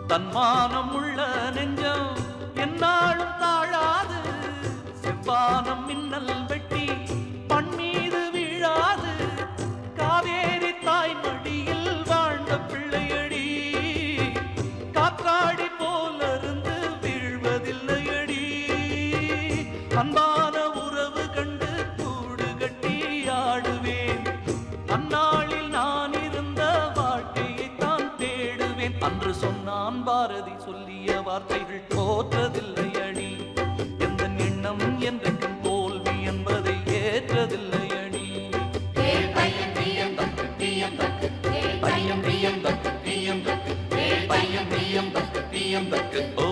தன்மானம் உள்ள நெஞ்சம் என்னாலும் தாழாது செவ்வானம் மின்னல் வெட்டி பண்மீது வீழாது காவேரி தாய் மடியில் வாழ்ந்த பிள்ளையடி காற்றாடி போலருந்து வீழ்வதில்லையடி அன்பான உறவு கண்டு கூடு கட்டி ஆடுவேன் அந்நாளில் நான் இருந்த வாழ்க்கையை தான் தேடுவேன் அன்று சொன்னான் பாரதி சொல்லிய வார்த்தைகள் தோற்றதில்லை அடி எந்த எண்ணம் என்றைக்கும் தோல்வி என்பதை ஏற்றதில்லை அடி பையம் பியம் தக்கு பியம் தக்கு பையம் பியம் தக்கு பியம் தக்கு பையம் பியம் தக்கு பியம் தக்கு ஓ